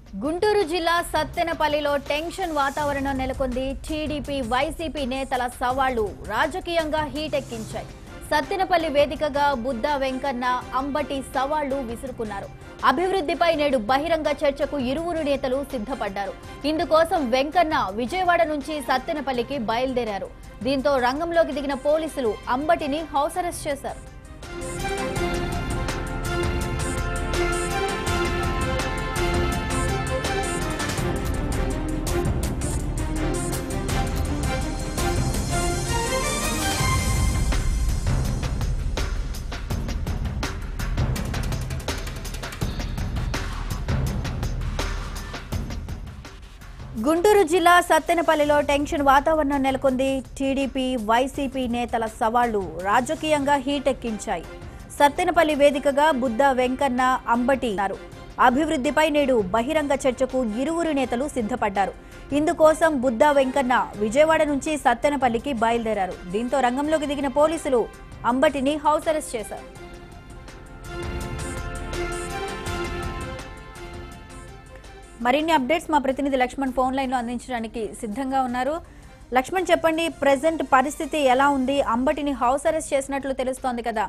గుంటూరు జిల్లా సత్తెనపల్లిలో టెన్షన్ వాతావరణం నెలకొంది టీడీపీ వైసీపీ నేతల సవాళ్లు రాజకీయంగా హీట్ ఎక్కించాయి సత్తెనపల్లి వేదికగా బుద్ధ వెంకన్న అంబటి సవాళ్లు విసురుకున్నారు అభివృద్ధిపై నేడు బహిరంగ చర్చకు ఇరువురు నేతలు సిద్ధపడ్డారు ఇందుకోసం వెంకన్న విజయవాడ నుంచి సత్తెనపల్లికి బయలుదేరారు దీంతో రంగంలోకి దిగిన పోలీసులు అంబటిని హౌస్ అరెస్ట్ చేశారు గుంటూరు జిల్లా సత్తెనపల్లిలో టెన్షన్ వాతావరణం నెలకొంది టీడీపీ వైసీపీ నేతల సవాళ్లు రాజకీయంగా హీట్ ఎక్కించాయి సత్తెనపల్లి వేదికగా బుద్ధ వెంకన్న అంబటి ఉన్నారు అభివృద్ధిపై నేడు బహిరంగ చర్చకు ఇరువురు నేతలు సిద్ధపడ్డారు ఇందుకోసం బుద్ధ వెంకన్న విజయవాడ నుంచి సత్తెనపల్లికి బయలుదేరారు దీంతో రంగంలోకి దిగిన పోలీసులు అంబటిని హౌస్ అరెస్ట్ చేశారు మరిన్ని అప్డేట్స్ మా ప్రతినిధి లక్ష్మణ్ ఫోన్ లైన్ లో అందించడానికి సిద్ధంగా ఉన్నారు లక్ష్మణ్ చెప్పండి ప్రెసెంట్ పరిస్థితి ఎలా ఉంది అంబటిని హౌస్ అరెస్ట్ చేసినట్లు తెలుస్తోంది కదా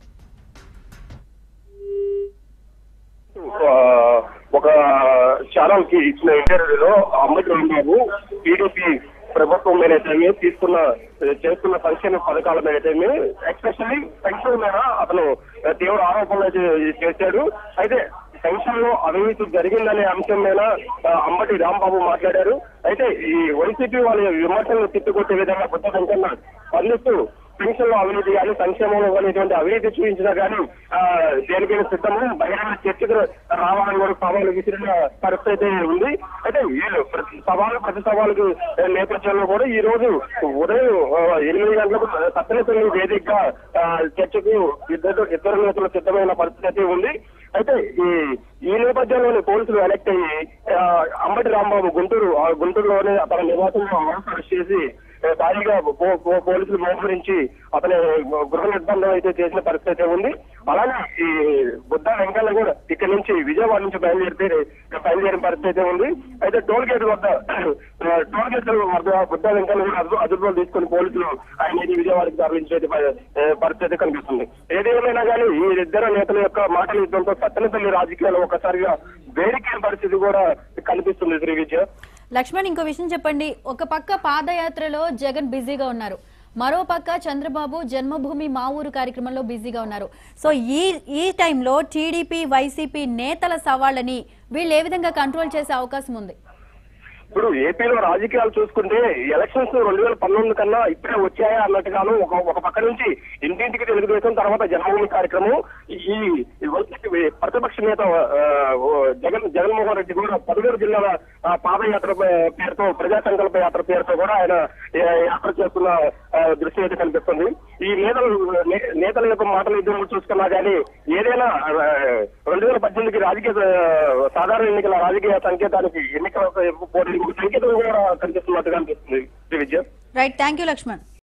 ఆ, ఒక ఛానల్ కి ఇచ్చిన ఇంటర్వ్యూలో అంబటి రాంబాబు టీడీపీ ప్రభుత్వం మీదైతేమి తీసుకున్న చేస్తున్న సంక్షేమ పథకాల మీదైతేమి ఎస్పెషల్లీ పెన్షన్ మీద అతను తీవ్ర ఆరోపణలు అయితే చేశాడు అయితే పెన్షన్ లో అవినీతి జరిగిందనే అంశం మీద ఆ, అంబటి రాంబాబు మాట్లాడారు అయితే ఈ వైసీపీ వాళ్ళ విమర్శలను తిట్టుకొట్టే విధంగా బుద్ధ వెంకన్న స్పందిస్తూ పెన్షన్ లో అవినీతి కానీ సంక్షేమంలో కానీ ఇటువంటి అవినీతి చూపించినా కానీ ఆ, దేనికైనా సిద్ధము బహిరంగ చర్చకు రావాలని కూడా సవాలు విసిరిన పరిస్థితి అయితే ఉంది అయితే వీళ్ళు ప్రతి సవాలు ప్రతి సవాలుకు నేపథ్యంలో కూడా ఈ రోజు ఉదయం ఆ, ఎనిమిది గంటలకు సత్తెనపల్లి వేదికగా ఆ, చర్చకు ఇద్దరు ఇద్దరు నేతలు సిద్ధమైన పరిస్థితి అయితే ఉంది అయితే ఈ ఈ నేపథ్యంలోనే పోలీసులు ఎలక్ట్ అయ్యి ఆ, అంబటి రాంబాబు గుంటూరు ఆ గుంటూరులోనే తన నివాసంలో అరెస్ట్ చేసి ఆ, భారీగా పో- పో- పోలీసులు మోహరించి అతని గృహ నిర్బంధం అయితే చేసిన పరిస్థితి అయితే ఉంది అలానే ఈ బుద్ధ వెంకన్న కూడా ఇక్కడ నుంచి విజయవాడ నుంచి బయలుదేరితే బయలుదేరిన పరిస్థితి అయితే ఉంది అయితే టోల్ గేట్ వద్ద ఆ, టోల్ గేట్ వద్ద బుద్ధ వెంకన్న కూడా అదు- అదుపులో తీసుకుని పోలీసులు ఆయన ఇది విజయవాడకి తరలించే ప- ఆ, పరిస్థితి అయితే కనిపిస్తుంది ఏదేమైనా కానీ ఈ ఇద్దరు నేతల యొక్క మాటల యుద్ధంతో సత్తెనపల్లి రాజకీయాలు ఒకసారిగా వేడికే పరిస్థితి కూడా కనిపిస్తుంది శ్రీ విజయ లక్ష్మణ్ ఇంకో విషయం చెప్పండి ఒక పక్క పాదయాత్రలో జగన్ బిజీగా ఉన్నారు మరో పక్క చంద్రబాబు జన్మభూమి మా ఊరు కార్యక్రమంలో బిజీగా ఉన్నారు సో ఈ ఈ టైంలో టీడీపీ వైసీపీ నేతల సవాళ్ళని వీళ్ళు ఏ విధంగా కంట్రోల్ చేసే అవకాశం ఉంది ఇప్పుడు ఏపీలో రాజకీయాలు చూసుకుంటే ఎలక్షన్స్ రెండు వేల పంతొమ్మిది కన్నా ఇప్పుడే వచ్చాయా అన్నట్టుగాను ఒక ఒక పక్క నుంచి ఇంటింటికి తెలుగుదేశం తర్వాత జన్మభూమి కార్యక్రమం ఈ ఈ వైసీపీ ప్రతిపక్ష నేత ఆ, ఓ జగన్ జగన్మోహన్ రెడ్డి కూడా పదమూడు జిల్లాల ఆ, పాదయాత్ర పే- పేరుతో ప్రజా సంకల్ప యాత్ర పేరుతో కూడా ఆయన ఏ, యాత్ర చేస్తున్న ఆ, దృశ్యం అయితే కనిపిస్తుంది ఈ నేతలు నే- నేతల యొక్క మాటలు ఇద్దరు చూసుకున్నా కానీ ఏదైనా ఆ, రెండు వేల పద్దెనిమిదికి రాజకీయ ఆ, సాధారణ ఎన్నికల రాజకీయ సంకేతానికి ఎన్నికల పోటీ సంకేతం కూడా కనిపిస్తున్నట్టుగా అనిపిస్తుంది Shri Vijaya right thank you Laxman